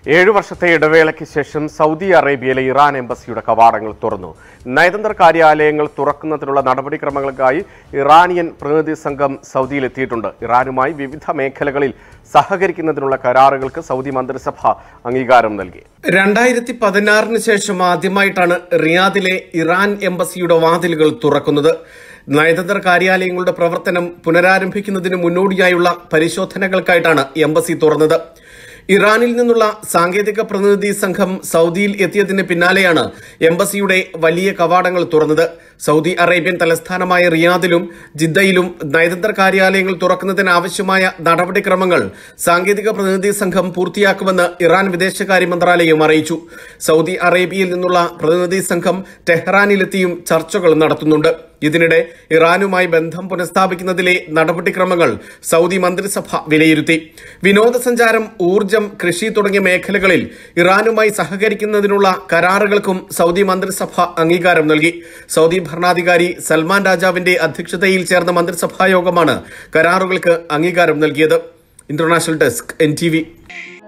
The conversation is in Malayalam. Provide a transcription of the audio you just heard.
ഏഴു വർഷത്തെ ഇടവേളയ്ക്ക് ശേഷം സൗദി അറേബ്യയിലെ ഇറാൻ എംബസിയുടെ കവാടങ്ങൾ തുറന്നു നയതന്ത്ര കാര്യാലയങ്ങൾ തുറക്കുന്നതിനുള്ള നടപടിക്രമങ്ങൾക്കായി ഇറാനിയൻ പ്രതിനിധി സംഘം സൗദിയിലെത്തിയിട്ടുണ്ട് ഇറാനുമായി വിവിധ മേഖലകളിൽ സഹകരിക്കുന്നതിനുള്ള കരാറുകൾക്ക് സൗദി മന്ത്രിസഭ അംഗീകാരം നൽകി രണ്ടായിരത്തി പതിനാറിന് ശേഷം ആദ്യമായിട്ടാണ് റിയാദിലെ ഇറാൻ എംബസിയുടെ വാതിലുകൾ തുറക്കുന്നത് നയതന്ത്ര കാര്യാലയങ്ങളുടെ പ്രവർത്തനം പുനരാരംഭിക്കുന്നതിന് മുന്നോടിയായുള്ള പരിശോധനകൾക്കായിട്ടാണ് എംബസി തുറന്നത് ഇറാനിൽ നിന്നുള്ള സാങ്കേതിക പ്രതിനിധി സംഘം സൗദിയിൽ എത്തിയതിന് പിന്നാലെയാണ് എംബസിയുടെ വലിയ കവാടങ്ങൾ തുറന്നത് സൗദി അറേബ്യൻ തലസ്ഥാനമായ റിയാദിലും ജിദ്ദയിലും നയതന്ത്ര കാര്യാലയങ്ങൾ തുറക്കുന്നതിന് ആവശ്യമായ നടപടിക്രമങ്ങൾ സാങ്കേതിക പ്രതിനിധി സംഘം പൂർത്തിയാക്കുമെന്ന് ഇറാൻ വിദേശകാര്യ മന്ത്രാലയം അറിയിച്ചു സൗദി അറേബ്യയിൽ നിന്നുള്ള പ്രതിനിധി സംഘം ടെഹ്റാനിലെത്തിയും ചർച്ചകൾ നടത്തുന്നുണ്ട് ഇതിനിടെ ഇറാനുമായി ബന്ധം പുനഃസ്ഥാപിക്കുന്നതിലെ നടപടിക്രമങ്ങൾ സൗദി മന്ത്രിസഭ വിലയിരുത്തി വിനോദസഞ്ചാരം ഊർജം കൃഷി തുടങ്ങിയ മേഖലകളിൽ ഇറാനുമായി സഹകരിക്കുന്നതിനുള്ള കരാറുകൾക്കും സൗദി മന്ത്രിസഭ അംഗീകാരം നൽകി സൗദി ഭരണാധികാരി സൽമാൻ രാജാവിന്റെ അധ്യക്ഷതയിൽ ചേർന്ന മന്ത്രിസഭാ യോഗമാണ് കരാറുകൾക്ക് അംഗീകാരം നൽകിയത് ഇന്റർനാഷണൽ ഡെസ്ക് എൻ